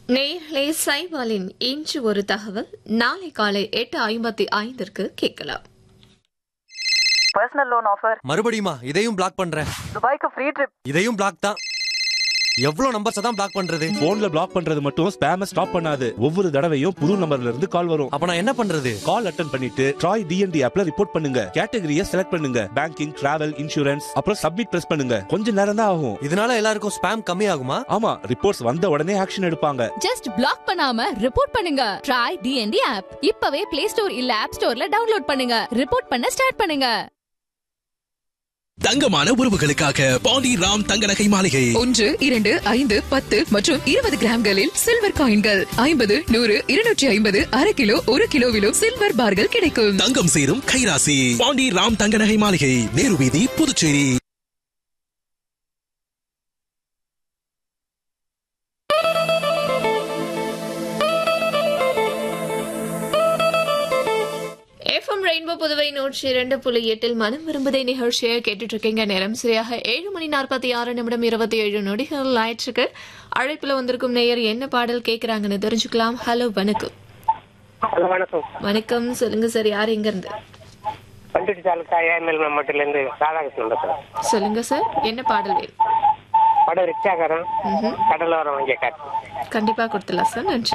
நேயர்களே சைபாலின் இன்று ஒரு தகவல் நாளை காலை எட்டு ஐம்பத்தி ஐந்திற்கு கேட்கலாம் பர்சனல் லோன் ஆஃபர் மறுபடியுமா இதையும் பிளாக் பண்றேன் துபாய்க்கு ஃப்ரீ ட்ரிப் இதையும் பிளாக் தான் எவ்வளவு நம்பர்ஸ் தான் பிளாக் பண்றது போன்ல பிளாக் பண்றது மட்டும் ஸ்பேம ஸ்டாப் பண்ணாது ஒவ்வொரு தடவையும் புது நம்பர்ல இருந்து கால் வரும் அப்ப நான் என்ன பண்றது கால் அட்டன் பண்ணிட்டு ட்ராய் டிஎன்டி ஆப்ல ரிப்போர்ட் பண்ணுங்க கேட்டகரியை செலக்ட் பண்ணுங்க பேங்கிங் டிராவல் இன்சூரன்ஸ் அப்புறம் சப்மிட் பிரஸ் பண்ணுங்க கொஞ்ச நேரம் தான் ஆகும் இதனால எல்லாருக்கும் ஸ்பேம் கம்மி ஆகுமா ஆமா ரிப்போர்ட்ஸ் வந்த உடனே ஆக்ஷன் எடுப்பாங்க ஜஸ்ட் பிளாக் பண்ணாம ரிப்போர்ட் பண்ணுங்க ட்ரை டிஎன்டி ஆப் இப்பவே பிளே ஸ்டோர் இல்ல ஆப் ஸ்டோர்ல டவுன்லோட் பண்ணுங்க ரிப்போர்ட் பண்ண ஸ்டார்ட் பண்ணுங்க தங்கமான உறவுகளுக்காக பாண்டி ராம் தங்க நகை மாளிகை ஒன்று இரண்டு ஐந்து பத்து மற்றும் இருபது கிராம்களில் சில்வர் காயின்கள் ஐம்பது நூறு இருநூற்றி ஐம்பது அரை கிலோ ஒரு கிலோவிலும் சில்வர் பார்கள் கிடைக்கும் தங்கம் சேரும் கைராசி பாண்டி ராம் தங்க நகை மாளிகை நேரு வீதி புதுச்சேரி எஃப்எம் ரெயின்போ புதுவை நூற்றி இரண்டு புள்ளி எட்டில் மனம் விரும்புதை நிகழ்ச்சியை கேட்டுட்டு இருக்கீங்க நேரம் சரியாக ஏழு மணி நாற்பத்தி ஆறு நிமிடம் இருபத்தி ஏழு நொடிகள் ஆயிற்றுக்கு அழைப்புல வந்திருக்கும் நேயர் என்ன பாடல் கேக்குறாங்கன்னு தெரிஞ்சுக்கலாம் ஹலோ வணக்கம் ஹலோ வணக்கம் வணக்கம் சொல்லுங்க சார் யார் எங்க இருந்து பண்டுட்டி தாலுக்கா ஏஎம்எல் மாவட்டத்திலேருந்து ராதாகிருஷ்ணன் பேசுறேன் சொல்லுங்க சார் என்ன பாடல் வேணும் படம் ரிக்ஷாக்காரன் கடலோரம் இங்கே காட்டு கண்டிப்பா கொடுத்துடலாம் சார் நன்றி